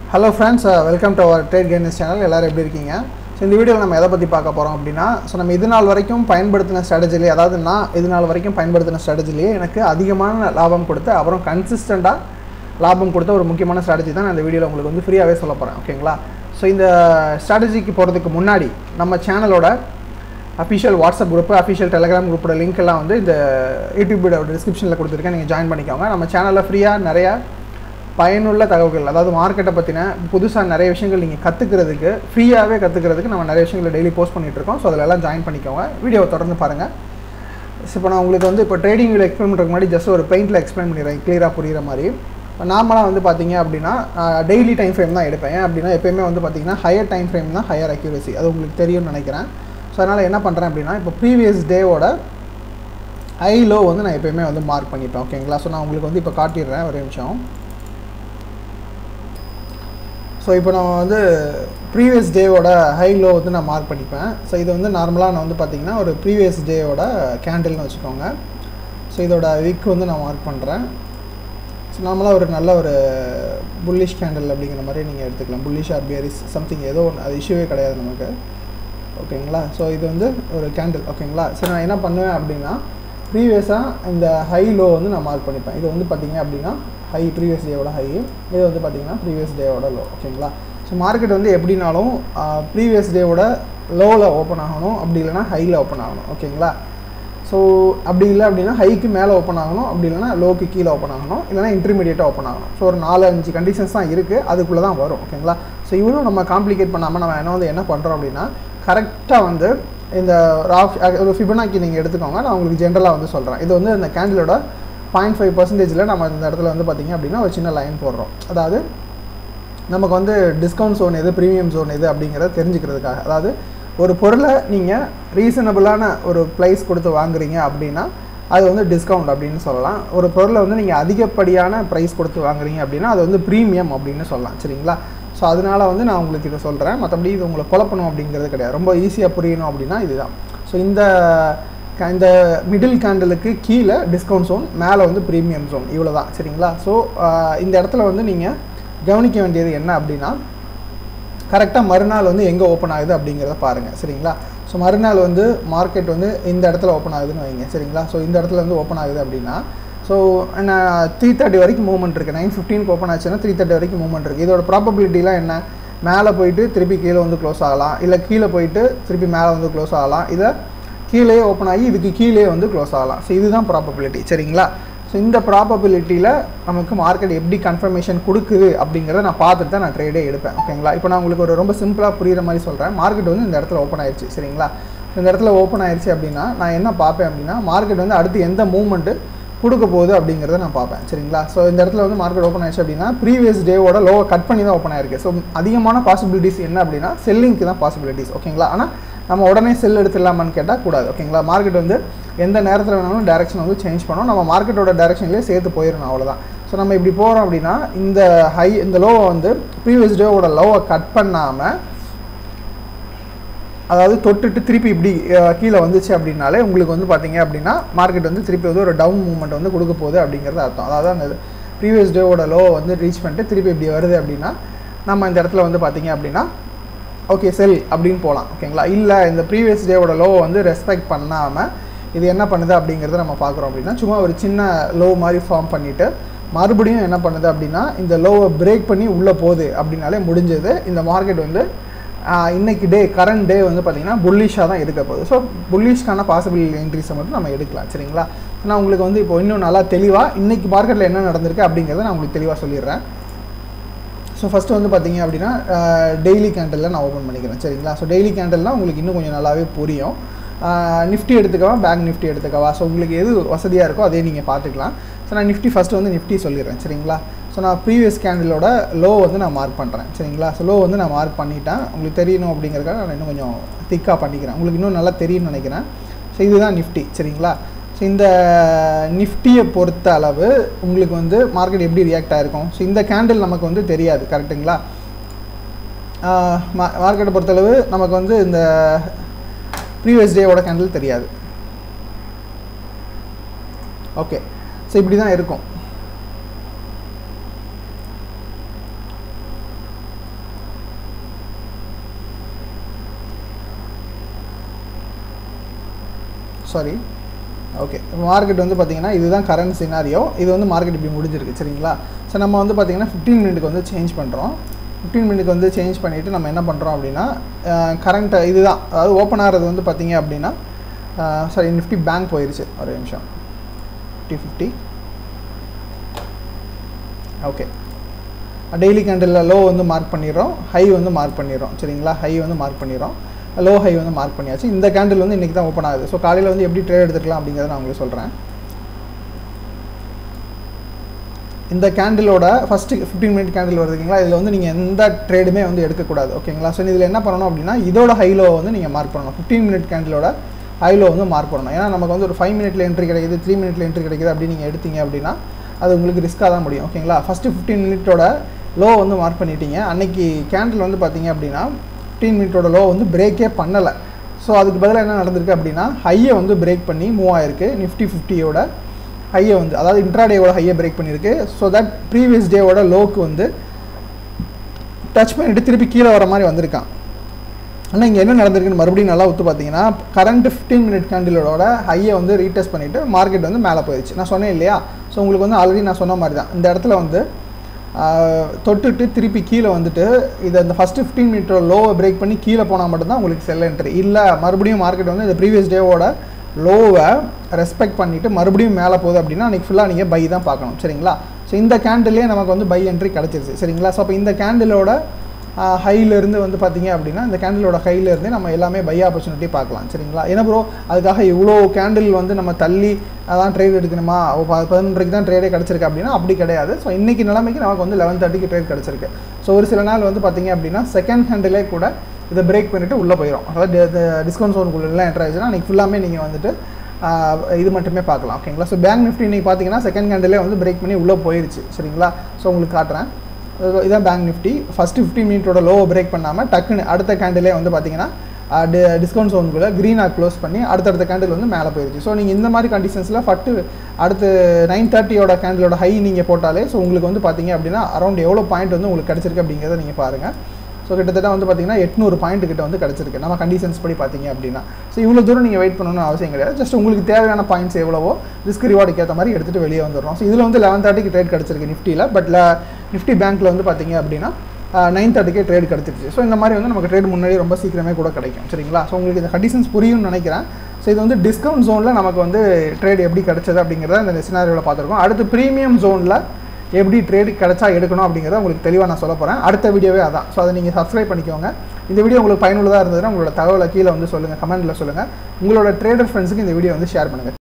hello friends welcome to our trade gainers channel எல்லோரும் எப்படி இருக்கீங்க ஸோ இந்த வீடியோவில் நம்ம எதை பற்றி பார்க்க போகிறோம் அப்படின்னா ஸோ நம்ம இது நாள் வரைக்கும் பயன்படுத்தின ஸ்ட்ராட்டஜிலே அதாவது நான் இது நாள் வரைக்கும் பயன்படுத்தின ஸ்ட்ராட்டஜிலேயே எனக்கு அதிகமான லாபம் கொடுத்து அப்புறம் கன்சிஸ்டண்ட்டாக லாபம் கொடுத்த ஒரு முக்கியமான ஸ்ட்ராட்டஜி தான் நான் இந்த வீடியோவில் உங்களுக்கு வந்து ஃப்ரீயாகவே சொல்ல போகிறேன் ஓகேங்களா ஸோ இந்த ஸ்ட்ராட்டஜிக்கு போகிறதுக்கு முன்னாடி நம்ம சேனலோட official WhatsApp group official telegram குரூப்போட லிங்க் எல்லாம் வந்து இந்த யூடியூபோட டிஸ்கிரிப்ஷனில் கொடுத்துருக்கேன் நீங்கள் ஜாயின் பண்ணிக்கோங்க நம்ம சேனலில் ஃப்ரீயாக நிறையா பயனுள்ள தகவல்கள் அதாவது மார்க்கெட்டை பற்றின புதுசாக நிறைய விஷயங்கள் நீங்கள் கற்றுக்கிறதுக்கு ஃப்ரீயாகவே கற்றுக்கிறதுக்கு நம்ம நிறைய விஷயங்களை டெய்லி போஸ்ட் பண்ணிகிட்டு இருக்கோம் ஸோ அதில் எல்லாம் ஜாயின் பண்ணிக்கோங்க வீடியோவை தொடர்ந்து பாருங்கள் ஸோ இப்போ நான் உங்களுக்கு வந்து இப்போ ட்ரேடிங் வீடியோ எக்ஸ்பிளைன் பண்ணுறதுக்கு முன்னாடி ஜஸ்ட் ஒரு பெயிண்டில் எக்ஸ்பிளைன் பண்ணிடுறேன் கிளியராக புரியுற மாதிரி நார்மலாக வந்து பார்த்தீங்க அப்படின்னா டெய்லி டைம் ஃப்ரேம் தான் எடுப்பேன் ஏன் அப்படின்னா எப்பயுமே வந்து பார்த்தீங்கன்னா ஹையர் டைம் ஃப்ரேம் தான் ஹையர் அக்யூரசி அது உங்களுக்கு தெரியும்னு நினைக்கிறேன் ஸோ அதனால் என்ன பண்ணுறேன் அப்படின்னா இப்போ ப்ரீவியஸ் டேவோட ஹை லோ வந்து நான் எப்பயுமே வந்து மார்க் பண்ணிப்பேன் ஓகேங்களா ஸோ நான் உங்களுக்கு வந்து இப்போ காட்டிடுறேன் ஒரு நிமிஷம் ஸோ இப்போ நான் வந்து ப்ரீவியஸ் டேவோட ஹை லோ வந்து நான் மார்க் பண்ணிப்பேன் ஸோ இது வந்து நார்மலாக நான் வந்து பார்த்தீங்கன்னா ஒரு ப்ரீவியஸ் டேவோட கேண்டில்னு வச்சுக்கோங்க ஸோ இதோட விக் வந்து நான் மார்க் பண்ணுறேன் ஸோ நார்மலாக ஒரு நல்ல ஒரு புல்லிஷ் கேண்டில் அப்படிங்கிற மாதிரி நீங்கள் எடுத்துக்கலாம் புல்லிஷ் ஆர் பியரிஸ் சம்திங் ஏதோ ஒன்று அது இஷ்யூவே கிடையாது நமக்கு ஓகேங்களா ஸோ இது வந்து ஒரு கேண்டில் ஓகேங்களா சரி நான் என்ன பண்ணுவேன் அப்படின்னா ப்ரீவியஸாக இந்த ஹை லோ வந்து நான் மார்க் பண்ணிப்பேன் இது வந்து பார்த்தீங்க அப்படின்னா ஹை ப்ரீவியஸ் டேவோட ஹை இது வந்து பார்த்தீங்கன்னா ப்ரீவியஸ் டேவோட லோ ஓகேங்களா ஸோ மார்க்கெட் வந்து எப்படினாலும் ப்ரீவியஸ் டேவோட லோவில் ஓப்பன் ஆகணும் அப்படி இல்லைனா ஹையில் ஓப்பன் ஆகணும் ஓகேங்களா ஸோ அப்படி இல்லை அப்படின்னா ஹைக்கு மேலே ஓப்பன் ஆகணும் அப்படி இல்லைனா லோக்கு கீழே ஓப்பன் ஆகணும் இல்லைனா இன்டர்மீடியட்டாக ஓப்பன் ஆகணும் ஸோ ஒரு நாலு அஞ்சு கண்டிஷன்ஸ் தான் இருக்குது அதுக்குள்ளே தான் வரும் ஓகேங்களா ஸோ இவ்வளோ நம்ம காம்ப்ளிகேட் பண்ணாமல் நம்ம என்ன வந்து என்ன பண்ணுறோம் அப்படின்னா கரெக்டாக வந்து இந்த ராஃப் ஒரு ஃபிபனாக்கி நீங்கள் எடுத்துக்கோங்க நான் உங்களுக்கு ஜென்ரலாக வந்து சொல்கிறேன் இது வந்து இந்த கேண்டிலோட பாயிண்ட் ஃபைவ் பர்சன்டேஜில் நம்ம இந்த இடத்துல வந்து பார்த்திங்க அப்படின்னா ஒரு சின்ன லைன் போடுறோம் அதாவது நமக்கு வந்து டிஸ்கவுண்ட் ஜோன் எது ப்ரீமியம் ஜோன் எது அப்படிங்கிறத தெரிஞ்சுக்கிறதுக்காக அதாவது ஒரு பொருளை நீங்கள் ரீசனபிளான ஒரு ப்ரைஸ் கொடுத்து வாங்குறீங்க அப்படின்னா அது வந்து டிஸ்கவுண்ட் அப்படின்னு சொல்லலாம் ஒரு பொருளை வந்து நீங்கள் அதிகப்படியான ப்ரைஸ் கொடுத்து வாங்குறீங்க அப்படின்னா அது வந்து ப்ரீமியம் அப்படின்னு சொல்லலாம் சரிங்களா ஸோ அதனால் வந்து நான் உங்களுக்கு இதை சொல்கிறேன் மற்றபடி இது உங்களை குழப்பணும் அப்படிங்கிறது கிடையாது ரொம்ப ஈஸியாக புரியணும் அப்படின்னா இதுதான் ஸோ இந்த இந்த மிடில் கேண்டலுக்கு கீழே டிஸ்கவுண்ட் ஜோன் மேலே வந்து ப்ரீமியம் ஜோன் இவ்வளோ தான் சரிங்களா ஸோ இந்த இடத்துல வந்து நீங்கள் கவனிக்க வேண்டியது என்ன அப்படின்னா கரெக்டாக மறுநாள் வந்து எங்கே ஓப்பன் ஆகுது அப்படிங்கிறத பாருங்கள் சரிங்களா ஸோ மறுநாள் வந்து மார்க்கெட் வந்து இந்த இடத்துல ஓப்பன் ஆகுதுன்னு வைங்க சரிங்களா ஸோ இந்த இடத்துல வந்து ஓப்பன் ஆகுது அப்படின்னா ஸோ நான் த்ரீ தேர்ட்டி வரைக்கும் மூவ்மெண்ட் இருக்குது நைன் ஃபிஃப்டீனுக்கு ஓப்பன் ஆச்சுன்னா த்ரீ தேர்ட்டி வரைக்கும் மூவ்மெண்ட் இருக்குது இதோட ப்ராபபிலிட்டிலாம் என்ன மேலே போயிட்டு திருப்பி கீழே வந்து க்ளோஸ் ஆகலாம் இல்லை கீழே போயிட்டு திருப்பி மேலே வந்து க்ளோஸ் ஆகலாம் இதை கீழே ஓப்பன் ஆகி இதுக்கு கீழே வந்து க்ளோஸ் ஆகலாம் ஸோ இதுதான் ப்ராபபிலிட்டி சரிங்களா ஸோ இந்த ப்ராபபிலிட்டியில் நமக்கு மார்க்கெட் எப்படி கன்ஃபர்மேஷன் கொடுக்குது அப்படிங்கிறத நான் பார்த்துட்டு தான் நான் ட்ரேடே எடுப்பேன் ஓகேங்களா இப்போ நான் உங்களுக்கு ஒரு ரொம்ப சிம்பிளாக புரிகிற மாதிரி சொல்கிறேன் மார்க்கெட் வந்து இந்த இடத்துல ஓப்பன் ஆயிடுச்சு சரிங்களா இந்த இடத்துல ஓப்பன் ஆயிடுச்சு அப்படின்னா நான் என்ன பார்ப்பேன் அப்படின்னா மார்க்கெட் வந்து அடுத்து எந்த மூவ்மெண்ட்டு கொடுக்க போகுது அப்படிங்கிறத நான் பார்ப்பேன் சரிங்களா ஸோ இந்த இடத்துல வந்து மார்க்கெட் ஓப்பன் ஆயிடுச்சு அப்படின்னா ப்ரீவியஸ் டேவோட லோவை கட் பண்ணி தான் ஓப்பன் ஆயிருக்கு ஸோ அதிகமான பாசிபிலிட்டிஸ் என்ன அப்படின்னா செல்லிங்க்கு தான் பாசிபிலிட்டிஸ் ஓகேங்களா ஆனால் நம்ம உடனே செல் எடுத்துடலாமான்னு கேட்டால் கூடாது ஓகேங்களா மார்க்கெட் வந்து எந்த நேரத்தில் வேணாலும் டேரெக்ஷன் வந்து சேஞ்ச் பண்ணோம் நம்ம மார்க்கெட்டோட டேரெக்ஷன்லேயே சேர்த்து போயிடணும் அவ்வளோதான் ஸோ நம்ம இப்படி போகிறோம் அப்படின்னா இந்த ஹை இந்த லோவை வந்து ப்ரீவியஸ் டேவோட லோவை கட் பண்ணாமல் அதாவது தொட்டுட்டு திருப்பி இப்படி கீழே வந்துச்சு அப்படின்னாலே உங்களுக்கு வந்து பார்த்தீங்க அப்படின்னா மார்க்கெட் வந்து திருப்பி வந்து ஒரு டவுன் மூவ்மெண்ட் வந்து கொடுக்க போகுது அப்படிங்கிறது அர்த்தம் அதாவது அந்த ப்ரீவியஸ் டேவோட லோ வந்து ரீச் பண்ணிட்டு திருப்பி இப்படி வருது அப்படின்னா நம்ம இந்த இடத்துல வந்து பார்த்தீங்க அப்படின்னா ஓகே செல் அப்படின்னு போகலாம் ஓகேங்களா இல்லை இந்த ப்ரீவியஸ் டேவோட லோவை வந்து ரெஸ்பெக்ட் பண்ணாமல் இது என்ன பண்ணுது அப்படிங்கிறத நம்ம பார்க்குறோம் அப்படின்னா சும்மா ஒரு சின்ன லோ மாதிரி ஃபார்ம் பண்ணிவிட்டு மறுபடியும் என்ன பண்ணுது அப்படின்னா இந்த லோவை பிரேக் பண்ணி உள்ளே போகுது அப்படின்னாலே முடிஞ்சது இந்த மார்க்கெட் வந்து இன்றைக்கி டே கரண்ட் டே வந்து பார்த்திங்கன்னா புல்லிஷாக தான் எடுக்க போகுது ஸோ புல்லிஷ்க்கான பாசிபிள் என்ட்ரிஸை மட்டும் நம்ம எடுக்கலாம் சரிங்களா நான் உங்களுக்கு வந்து இப்போ இன்னும் நல்லா தெளிவாக இன்றைக்கி மார்க்கெட்டில் என்ன நடந்திருக்கு அப்படிங்கிறத நான் உங்களுக்கு தெளிவாக சொல்லிடுறேன் ஸோ ஃபஸ்ட்டு வந்து பார்த்தீங்க அப்படின்னா டெய்லி கேண்டலில் நான் ஓப்பன் பண்ணிக்கிறேன் சரிங்களா ஸோ டெய்லி கேண்டல்னால் உங்களுக்கு இன்னும் கொஞ்சம் நல்லாவே புரியும் நிஃப்டி எடுத்துக்கவா பேங்க் நிஃப்டி எடுத்துக்கவா ஸோ உங்களுக்கு எது வசதியாக இருக்கோ அதே நீங்கள் பார்த்துக்கலாம் ஸோ நான் நிஃப்டி ஃபஸ்ட்டு வந்து நிஃப்டி சொல்லிடுறேன் சரிங்களா ஸோ நான் ப்ரீவியஸ் கேண்டிலோட லோ வந்து நான் மார்க் பண்ணுறேன் சரிங்களா ஸோ லோ வந்து நான் மார்க் பண்ணிட்டேன் உங்களுக்கு தெரியணும் அப்படிங்கிறதுக்காக நான் இன்னும் கொஞ்சம் திக்காக பண்ணிக்கிறேன் உங்களுக்கு இன்னும் நல்லா தெரியும்னு நினைக்கிறேன் ஸோ இதுதான் நிஃப்டி சரிங்களா ஸோ இந்த நிஃப்டியை பொறுத்த அளவு உங்களுக்கு வந்து மார்க்கெட் எப்படி ரியாக்ட் ஆகிருக்கும் ஸோ இந்த கேண்டில் நமக்கு வந்து தெரியாது கரெக்டுங்களா மார்க்கெட்டை பொறுத்தளவு நமக்கு வந்து இந்த ப்ரீவியஸ் டேவோட கேண்டில் தெரியாது ஓகே ஸோ இப்படி தான் இருக்கும் சாரி ஓகே மார்க்கெட் வந்து பார்த்தீங்கன்னா இதுதான் கரண்ட் சினாரியோ இது வந்து மார்க்கெட் இப்படி முடிஞ்சிருக்கு சரிங்களா ஸோ நம்ம வந்து பார்த்தீங்கன்னா ஃபிஃப்டீன் மினிட்டுக்கு வந்து சேஞ்ச் பண்ணுறோம் ஃபிஃப்டீன் மினிட்க்கு வந்து சேஞ்ச் பண்ணிவிட்டு நம்ம என்ன பண்ணுறோம் அப்படின்னா கரண்ட் இதுதான் அதாவது ஓப்பன் ஆகிறது வந்து பார்த்தீங்க அப்படின்னா சாரி நிஃப்டி பேங்க் போயிருச்சு ஒரு நிமிஷம் Nifty fifty okay daily candle low வந்து மார்க் பண்ணிடுறோம் ஹை வந்து மார்க் பண்ணிடுறோம் சரிங்களா ஹை வந்து மார்க் பண்ணிடுறோம் லோ ஹை வந்து மார்க் பண்ணியாச்சு இந்த கேண்டில் வந்து இன்றைக்கி தான் ஓப்பன் ஆகுது ஸோ காலையில் வந்து எப்படி ட்ரேட் எடுத்துக்கலாம் அப்படிங்கிறத நான் உங்களுக்கு சொல்கிறேன் இந்த கேண்டிலோட ஃபஸ்ட்டு ஃபிஃப்டீன் மினிட் கேண்டில் வருதுங்களா இதில் வந்து நீங்கள் எந்த ட்ரேடுமே வந்து எடுக்கக்கூடாது ஓகேங்களா ஸோ இதில் என்ன பண்ணணும் அப்படின்னா இதோட ஹைலோ வந்து நீங்கள் மார்க் பண்ணணும் ஃபிஃப்டீன் மினிட் கேண்டிலோட ஹைலோ வந்து மார்க் பண்ணணும் ஏன்னா நமக்கு வந்து ஒரு ஃபைவ் மினிட்ல என்ட்ரி கிடைக்குது த்ரீ மினிட்ல என்ட்ரி கிடைக்குது அப்படி நீங்கள் எடுத்தீங்க அப்படின்னா அது உங்களுக்கு ரிஸ்க்காக தான் முடியும் ஓகேங்களா ஃபஸ்ட்டு ஃபிஃப்டீன் மினிட்டோட லோ வந்து மார்க் பண்ணிட்டீங்க அன்னைக்கு கேண்டில் வந்து பார்த்தீங்க அப்படின்னா ஃபிஃப்டீன் மினிட்டோட லோ வந்து பிரேக்கே பண்ணலை ஸோ அதுக்கு பதிலாக என்ன நடந்திருக்கு அப்படின்னா ஹையை வந்து பிரேக் பண்ணி மூவ் ஆயிருக்கு நிஃப்டி ஃபிஃப்டியோட ஹையை வந்து அதாவது இன்ட்ராடேவோட ஹையை பிரேக் பண்ணியிருக்கு ஸோ தட் ப்ரீவியஸ் டேவோட லோக்கு வந்து டச் பண்ணிட்டு திருப்பி கீழே வர மாதிரி வந்திருக்கான் ஆனால் இங்கே என்ன நடந்திருக்குன்னு மறுபடியும் நல்லா ஒத்து பார்த்தீங்கன்னா கரண்ட் ஃபிஃப்டீன் மினிட் கேண்டிலோட ஹையை வந்து ரீடெஸ்ட் பண்ணிவிட்டு மார்க்கெட் வந்து மேலே போயிடுச்சு நான் சொன்னேன் இல்லையா ஸோ உங்களுக்கு வந்து ஆல்ரெடி நான் சொன்ன மாதிரி தான் இந்த இடத்துல வந்து தொட்டுட்டு திருப்பி கீழே வந்துட்டு இதை இந்த ஃபஸ்ட்டு ஃபிஃப்டீன் மினிட்டோட லோவை பிரேக் பண்ணி கீழே போனால் மட்டும்தான் உங்களுக்கு செல் என்ட்ரி இல்லை மறுபடியும் மார்க்கெட் வந்து இந்த ப்ரீவியஸ் டேவோட லோவை ரெஸ்பெக்ட் பண்ணிவிட்டு மறுபடியும் மேலே போகுது அப்படின்னா அன்றைக்கி ஃபுல்லாக நீங்கள் பை தான் பார்க்கணும் சரிங்களா ஸோ இந்த கேண்டிலே நமக்கு வந்து பை என்ட்ரி கிடச்சிருச்சு சரிங்களா ஸோ அப்போ இந்த கேண்டிலோட ஹையிலேருந்து வந்து பார்த்தீங்க அப்படின்னா இந்த கேண்டிலோட ஹையிலேருந்து நம்ம எல்லாமே பை ஆப்பர்ச்சுனிட்டி பார்க்கலாம் சரிங்களா ஏன்னா ப்ரோ அதுக்காக இவ்வளோ கேண்டில் வந்து நம்ம தள்ளி அதான் ட்ரேட் எடுக்கணுமா பதினொன்றைக்கு தான் ட்ரேடே கிடச்சிருக்கு அப்படின்னா அப்படி கிடையாது ஸோ இன்றைக்கி நிலைமைக்கு நமக்கு வந்து லெவன் தேர்ட்டிக்கு ட்ரேட் கிடச்சிருக்கு ஸோ ஒரு சில நாள் வந்து பார்த்தீங்க அப்படின்னா செகண்ட் ஹேண்டிலே கூட இதை பிரேக் பண்ணிவிட்டு உள்ளே போயிடும் அதாவது டிஸ்கவுண்ட் ஜோனுக்குள்ளெல்லாம் என்ட்ரு ஆயிடுச்சுன்னா அன்றைக்கி ஃபுல்லாமே நீங்கள் வந்துட்டு இது மட்டுமே பார்க்கலாம் ஓகேங்களா ஸோ பேங்க் நிஃப்டி இன்றைக்கி பார்த்தீங்கன்னா செகண்ட் ஹேண்டிலே வந்து பிரேக் பண்ணி உள்ளே போயிருச்சு சரிங்களா ஸோ உங்களுக்கு காட்டுறேன் இதான் பேங்க் நிஃப்டி ஃபஸ்ட்டு ஃபிஃப்டின் மினிட்டோட லோவை பிரேக் பண்ணாமல் டக்குன்னு அடுத்த கேண்டிலே வந்து பார்த்தீங்கன்னா டிஸ்கவுண்ட் ஜோனுக்குள்ளே க்ரீனாக க்ளோஸ் பண்ணி அடுத்தடுத்த கேண்டில் வந்து மேலே போயிருச்சு ஸோ நீங்கள் இந்த மாதிரி கண்டிஷன்ஸில் ஃபட்டு அடுத்து நைன் தேர்ட்டியோட கேண்டிலோட ஹை நீங்கள் போட்டாலே ஸோ உங்களுக்கு வந்து பார்த்தீங்க அப்படின்னா அரௌண்ட் எவ்வளோ பாயிண்ட் வந்து உங்களுக்கு கிடச்சிருக்கு அப்படிங்கிறத நீங்கள் பாருங்கள் ஸோ கிட்டத்தட்ட வந்து பார்த்தீங்கன்னா எட்நூறு பாயிண்ட் கிட்ட வந்து கிடச்சிருக்கு நம்ம கண்டிஷன்ஸ் படி பார்த்தீங்க அப்படின்னா ஸோ இவ்வளோ தூரம் நீங்கள் வெயிட் பண்ணணும்னு அவசியம் கிடையாது ஜஸ்ட் உங்களுக்கு தேவையான பாயிண்ட்ஸ் எவ்வளவோ ரிஸ்க் ரிவார்டுக்கு ஏற்ற மாதிரி எடுத்துகிட்டு வெளியே வந்துடுறோம் ஸோ இதில் வந்து லெவன் தேர்ட்டிக்கு ட்ரேட் கிடச்சிருக்கு நிஃப்டியில் பட் நிஃப்டி பேங்க்கில் வந்து பார்த்தீங்க அப்படின்னா நைன் தேர்ட்டிக்கே ட்ரேட் கிடச்சிருச்சு ஸோ இந்த மாதிரி வந்து நமக்கு ட்ரேட் முன்னாடி ரொம்ப சீக்கிரமே கூட கிடைக்கும் சரிங்களா ஸோ உங்களுக்கு இந்த கண்டிஷன்ஸ் புரியும்னு நினைக்கிறேன் ஸோ இது வந்து டிஸ்கவுண்ட் ஜோனில் நமக்கு வந்து ட்ரேட் எப்படி கிடச்சது அப்படிங்கிறத இந்த சினாரியோவில் பார்த்துருக்கோம் அடுத்து ப்ரீமியம் ஜோனில் எப்படி ட்ரேடு கிடச்சா எடுக்கணும் அப்படிங்கிறத உங்களுக்கு தெளிவாக நான் சொல்ல போகிறேன் அடுத்த வீடியோவே அதான் ஸோ அதை நீங்கள் சப்ஸ்கிரைப் பண்ணிக்கோங்க இந்த வீடியோ உங்களுக்கு பயனுள்ளதாக இருந்ததுன்னா உங்களோட தகவலை கீழே வந்து சொல்லுங்கள் கமெண்ட்டில் சொல்லுங்கள் உங்களோட ட்ரேடர் ஃப்ரெண்ட்ஸுக்கு இந்த வீடியோ வந்து ஷேர் பண்ணுங்கள்